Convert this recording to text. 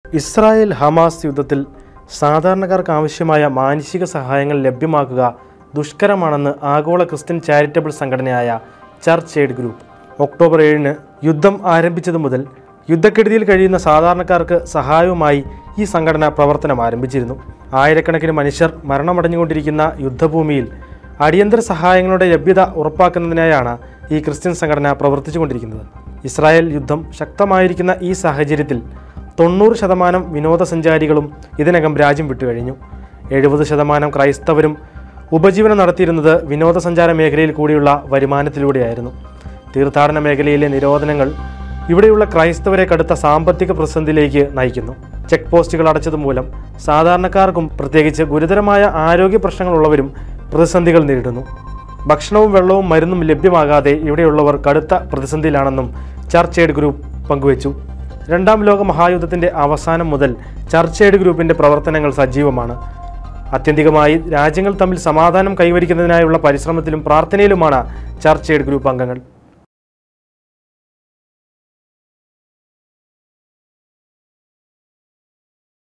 Israel Hamas യുദ്ധത്തിൽ സാധാരണക്കാർക്ക് ആവശ്യമായ മാനുഷിക സഹായങ്ങൾ ലഭ്യമാക്കുക ദുഷ്കരമാണെന്ന് ആഗോള ക്രിസ്ത്യൻ ചാരിറ്റബിൾ സംഘടനയായ ചർച്ച് എയ്ഡ് ഗ്രൂപ്പ് ഒക്ടോബർ ഏഴിന് യുദ്ധം ആരംഭിച്ചതു മുതൽ യുദ്ധക്കെടുതിയിൽ കഴിയുന്ന സാധാരണക്കാർക്ക് സഹായവുമായി ഈ സംഘടന പ്രവർത്തനം ആരംഭിച്ചിരുന്നു ആയിരക്കണക്കിന് മനുഷ്യർ മരണമടഞ്ഞുകൊണ്ടിരിക്കുന്ന യുദ്ധഭൂമിയിൽ അടിയന്തര സഹായങ്ങളുടെ ലഭ്യത ഉറപ്പാക്കുന്നതിനായാണ് ഈ ക്രിസ്ത്യൻ സംഘടന പ്രവർത്തിച്ചുകൊണ്ടിരിക്കുന്നത് ഇസ്രായേൽ യുദ്ധം ശക്തമായിരിക്കുന്ന ഈ സാഹചര്യത്തിൽ തൊണ്ണൂറ് ശതമാനം വിനോദസഞ്ചാരികളും ഇതിനകം രാജ്യം വിട്ടുകഴിഞ്ഞു എഴുപത് ശതമാനം ക്രൈസ്തവരും ഉപജീവനം നടത്തിയിരുന്നത് വിനോദസഞ്ചാര മേഖലയിൽ കൂടിയുള്ള വരുമാനത്തിലൂടെയായിരുന്നു തീർത്ഥാടന മേഖലയിലെ നിരോധനങ്ങൾ ഇവിടെയുള്ള ക്രൈസ്തവരെ കടുത്ത സാമ്പത്തിക പ്രതിസന്ധിയിലേക്ക് നയിക്കുന്നു ചെക്ക് പോസ്റ്റുകൾ അടച്ചതുമൂലം സാധാരണക്കാർക്കും പ്രത്യേകിച്ച് ഗുരുതരമായ ആരോഗ്യ പ്രശ്നങ്ങളുള്ളവരും പ്രതിസന്ധികൾ നേരിടുന്നു ഭക്ഷണവും വെള്ളവും മരുന്നും ലഭ്യമാകാതെ ഇവിടെയുള്ളവർ കടുത്ത പ്രതിസന്ധിയിലാണെന്നും ചർച്ച് എയ്ഡ് ഗ്രൂപ്പ് പങ്കുവച്ചു രണ്ടാം ലോക മഹായുദ്ധത്തിൻ്റെ അവസാനം മുതൽ ചർച്ച് എയ്ഡ് ഗ്രൂപ്പിൻ്റെ പ്രവർത്തനങ്ങൾ സജീവമാണ് ആത്യന്തികമായി രാജ്യങ്ങൾ തമ്മിൽ സമാധാനം കൈവരിക്കുന്നതിനായുള്ള പരിശ്രമത്തിലും പ്രാർത്ഥനയിലുമാണ് ചർച്ച് എയ്ഡ് ഗ്രൂപ്പ് അംഗങ്ങൾ